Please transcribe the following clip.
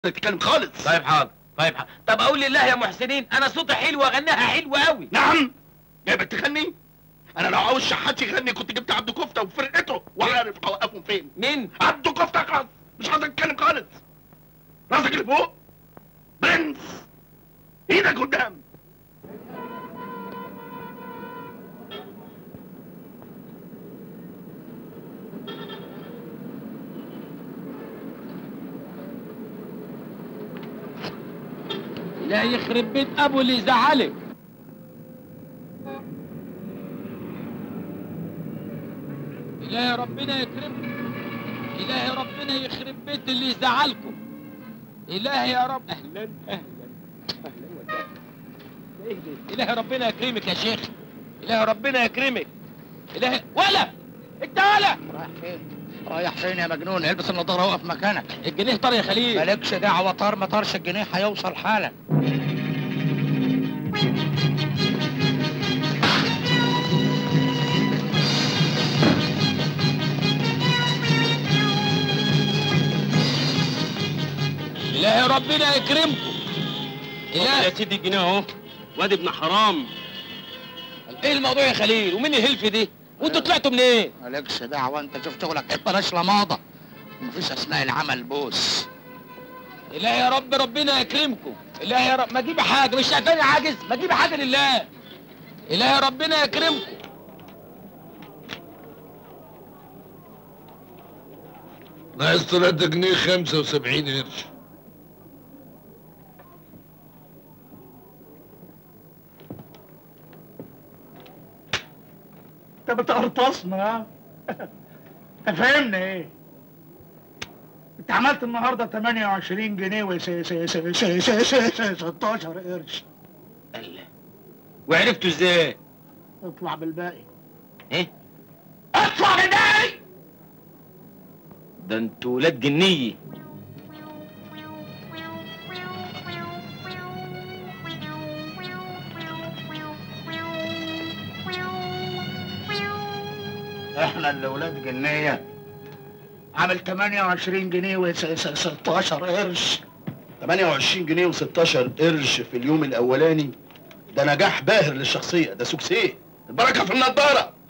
تتكلم خالص طيب حاضر طيب حاضر طب اقول لله يا محسنين انا صوتي حلو واغنيها حلو قوي نعم جايبك تغني انا لو عاوز شحات يغني كنت جبت عبده كفته وفرقته وعارف اوقفهم فين مين عبده كفته خالص مش عاوز اتكلم خالص راسك اللي فوق برنس ايدك قدام لا يخرب بيت ابو اللي يزعلك إلهي ربنا يكرمكم إلهي ربنا يخرب بيت اللي يزعلكم إلهي يا رب أهلا أهلا أهلا وسهلا إيه ده؟ إلهي ربنا يكرمك يا شيخ إلهي ربنا يكرمك إلهي ولا أنت ولا رايح فين؟ رايح فين يا مجنون؟ البس النضاره وقف مكانك الجنيه طار يا خليل مالكش دعوه طار ما طارش الجنيه هيوصل حالا إلهي ربنا يكرمكم إلهي يا سيدي الجنيه اهو واد ابن حرام ايه الموضوع يا خليل ومين الهلف دي وانتوا طلعتوا منين مالكش دعوه انت شوف شغلك انت بلاش لماضه مفيش اثناء العمل بوس إلهي يا رب ربنا يكرمكم إلهي يا رب ما تجيب حاجه مش شايفاني عاجز ما تجيب حاجه لله إلهي ربنا يكرمكم ناقص 3 جنيه 75 قرش انت بتقرطصنا ها انت فاهمني ايه انت عملت النهارده 28 جنيه و 16 قرش الله وعرفتوا ازاي اطلع بالباقي ايه اطلع بالباقي ده انتوا ولاد جنيه احنا اللي ولاد جنيه عامل 28 جنيه و 16 قرش 28 جنيه و16 قرش في اليوم الاولاني ده نجاح باهر للشخصيه ده سوكسيه البركه في النضاره